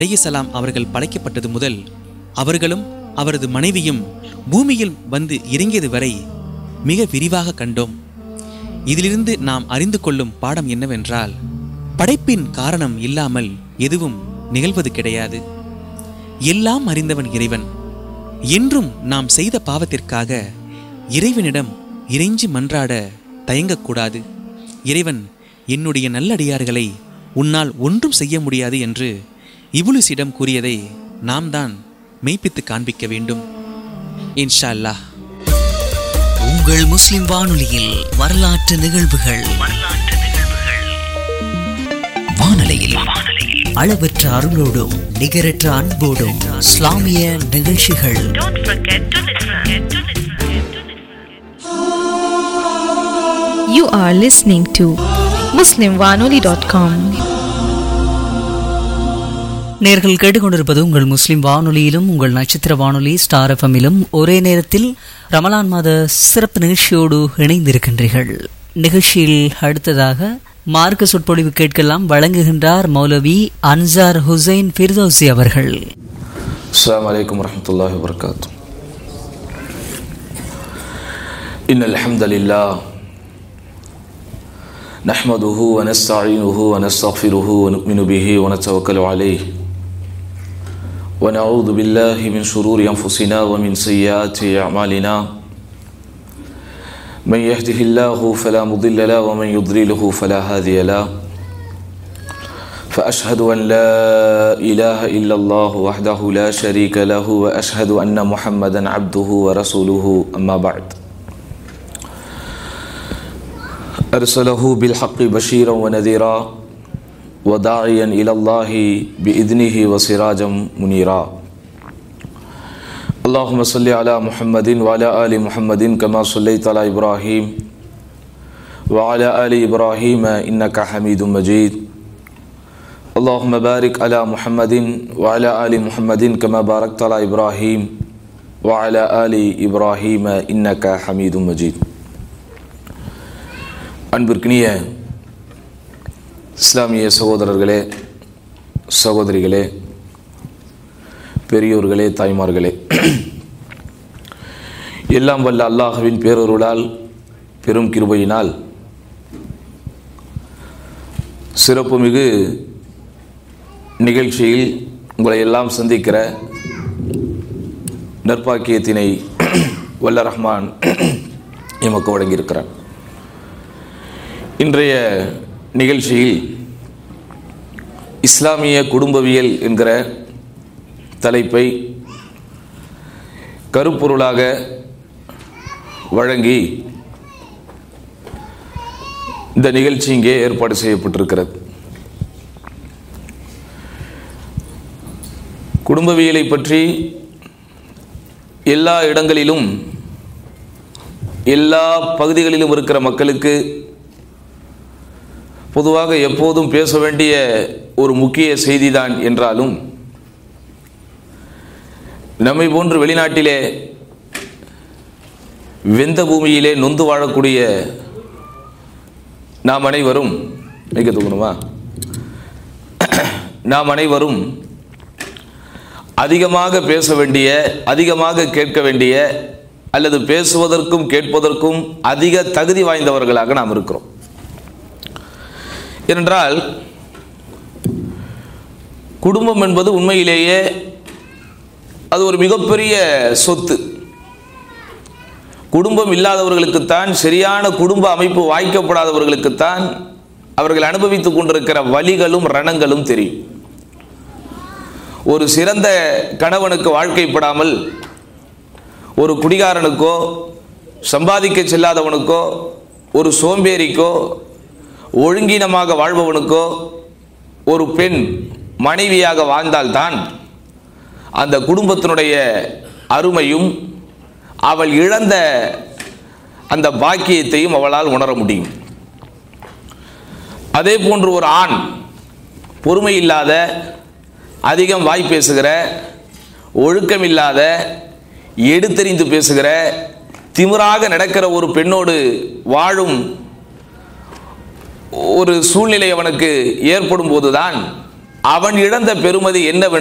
அலைஹிஸ்ஸலாம் அவர்கள் படைக்கப்பட்டது முதல் அவர்களும் அவரது மனைவியும் பூமியில் வந்து இறங்கியது வரை மிக விரிவாக கண்டோம் இதிலிருந்து நாம் அறிந்து கொள்ளும் பாடம் என்னவென்றால் படைப்பின் காரணம் இல்லாமல் எதுவும் நிகழ்வது கிடையாது எல்லாம் அறிந்தவன் இறைவன் என்றும் நாம் செய்த பாவத்திற்காக இறைவனிடம் இறைஞ்சி மன்றாட தயங்கக்கூடாது இறைவன் என்னுடைய நல்லடியார்களை உன்னால் ஒன்றும் செய்ய முடியாது என்று இபுலிஸிடம் கூறியதை நாம் தான் மெய்ப்பித்து காண்பிக்க வேண்டும் இன்ஷா அல்லாஹ் உங்கள் முஸ்லிம் வானொலியில் வரலாற்று நிகழ்வுகள் வானொலியில் அளவற்ற அருளோடும் நிகரற்ற அன்போடும் இஸ்லாமிய நிகழ்ச்சிகள் Don't forget to listen. To listen. To listen. You are listening to MuslimWanoli.com. நேர்கள் கேட்டுக்கொண்டிருப்பது உங்கள் முஸ்லிம் வானொலியிலும் உங்கள் நட்சத்திர வானொலி ஸ்டார் எஃப்எம்மிலும் ஒரே நேரத்தில் ரமலான் மாத சிறப்பு நிகழ்ச்சியோடு இணைந்திருக்கின்றீர்கள் நிகழ்ச்சியில் அடுத்ததாக மார்க்க சொற்பொழிவு கேட்கலாம் வழங்குகின்றார் மௌலவி அன்சார் ஹுசைன் ஃபிர்தௌசி அவர்கள் السلام عليكم ورحمة الله وبركاته إن الحمد لله نحمده ونستعينه ونستغفره ونؤمن به ونتوكل عليه ونعوذ بالله من شرور أنفسنا ومن سيئات أعمالنا من يهده الله فلا مضل له ومن يضلله فلا هادي له فأشهد أن لا إله إلا الله وحده لا شريك له وأشهد أن محمدا عبده ورسوله أما بعد أرسله بالحق بشيرا ونذيرا وداعيا إلى الله بإذنه وسراجا منيرا اللهم صل على محمد وعلى آل محمد كما صليت على إبراهيم وعلى آل إبراهيم إنك حميد مجيد اللهم بارك على محمد وعلى آل محمد كما باركت على إبراهيم وعلى آل إبراهيم إنك حميد مجيد அன்பிற்கினிய இஸ்லாமிய சகோதரர்களே சகோதரிகளே பெரியோர்களே தாய்மார்களே எல்லாம் வல்ல அல்லாஹ்வின் பேரொருளால் பெரும் கிருபையினால் சிறப்புமிகு நிகழ்ச்சியில் உங்களை எல்லாம் சந்திக்கிற நற்பாக்கியத்தினை வல்ல ரஹ்மான் எமக்கு வழங்கியிருக்கிறான் இன்றைய நிகழ்ச்சியில் இஸ்லாமிய குடும்பவியல் என்கிற தலைப்பை கருப்பொருளாக வழங்கி இந்த நிகழ்ச்சி இங்கே ஏற்பாடு செய்யப்பட்டிருக்கிறது குடும்பவியலை பற்றி எல்லா இடங்களிலும் எல்லா பகுதிகளிலும் இருக்கிற மக்களுக்கு பொதுவாக எப்போதும் பேச வேண்டிய ஒரு முக்கிய செய்திதான் என்றாலும் நம்மை போன்று வெளிநாட்டிலே வெந்த பூமியிலே நொந்து வாழக்கூடிய நாம் அனைவரும் மிக தூக்கணுமா நாம் அனைவரும் அதிகமாக பேச வேண்டிய அதிகமாக கேட்க வேண்டிய அல்லது பேசுவதற்கும் கேட்பதற்கும் அதிக தகுதி வாய்ந்தவர்களாக நாம் இருக்கிறோம் ஏனென்றால் குடும்பம் என்பது உண்மையிலேயே அது ஒரு மிகப்பெரிய சொத்து குடும்பம் இல்லாதவர்களுக்குத்தான் சரியான குடும்ப அமைப்பு வாய்க்கப்படாதவர்களுக்குத்தான் அவர்கள் அனுபவித்துக் கொண்டிருக்கிற வலிகளும் ரணங்களும் தெரியும் ஒரு சிறந்த கணவனுக்கு வாழ்க்கைப்படாமல் ஒரு குடிகாரனுக்கோ சம்பாதிக்க செல்லாதவனுக்கோ ஒரு சோம்பேறிக்கோ ஒழுங்கீனமாக வாழ்பவனுக்கோ ஒரு பெண் மனைவியாக வாழ்ந்தால்தான் அந்த குடும்பத்தினுடைய அருமையும் அவள் இழந்த அந்த பாக்கியத்தையும் அவளால் உணர முடியும் அதே போன்று ஒரு ஆண் பொறுமை இல்லாத அதிகம் வாய் பேசுகிற ஒழுக்கமில்லாத எடுத்தெறிந்து பேசுகிற திமிராக நடக்கிற ஒரு பெண்ணோடு வாழும் ஒரு சூழ்நிலை அவனுக்கு ஏற்படும் போதுதான் அவன் இழந்த பெருமதி என்னவென்று